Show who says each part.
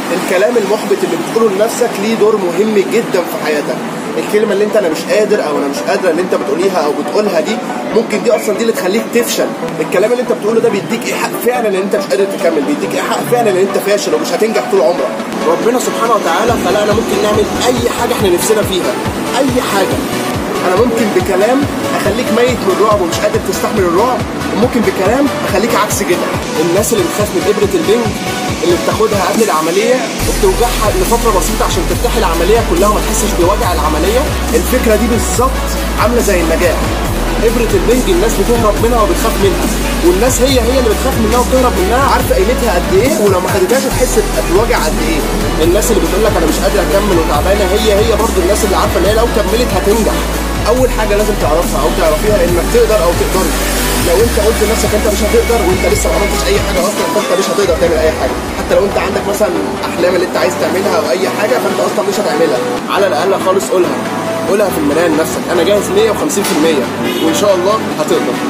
Speaker 1: الكلام المحبط اللي بتقوله لنفسك ليه دور مهم جدا في حياتك الكلمه اللي انت انا مش قادر او انا مش قادره اللي انت بتقوليها او بتقولها دي ممكن دي اصلا دي اللي تخليك تفشل الكلام اللي انت بتقوله ده بيديك ايحاء فعلا ان انت مش قادر تكمل بيديك ايحاء فعلا ان انت فاشل ومش هتنجح طول عمرك ربنا سبحانه وتعالى خلقنا ممكن نعمل اي حاجه احنا نفسنا فيها اي حاجه انا ممكن بكلام اخليك ميت من الرعب ومش قادر تستحمل الرعب وممكن بكلام اخليك عكس كده الناس اللي بتخاف من ابره البنج اللي بتاخدها قبل العمليه وبتوجعها لفتره بسيطه عشان ترتاح العمليه كلها وما تحسش بوجع العمليه الفكره دي بالظبط عامله زي النجاح ابره البنج الناس بتهرب منها وبتخاف منها والناس هي هي اللي بتخاف منها وبتهرب منها عارفه قيمتها قد ايه ولو ما خدتهاش هتحس بوجع قد ايه الناس اللي بتقول لك انا مش قادر اكمل وتعبانه هي هي برضو الناس اللي عارفه ان هي لو كملت هتنجح اول حاجه لازم تعرفها او تعرفيها انك تقدر او تقدري لو انت قلت لنفسك انت مش هتقدر وانت لسه ما عملتش اي حاجه اصلا فانت مش هتقدر تعمل اي حاجه حتى لو انت عندك مثلا احلام اللي انت عايز تعملها او اي حاجه فانت اصلا مش هتعملها على الاقل خالص قولها قولها في المرايه لنفسك انا جاهز 150% وان شاء الله هتقدر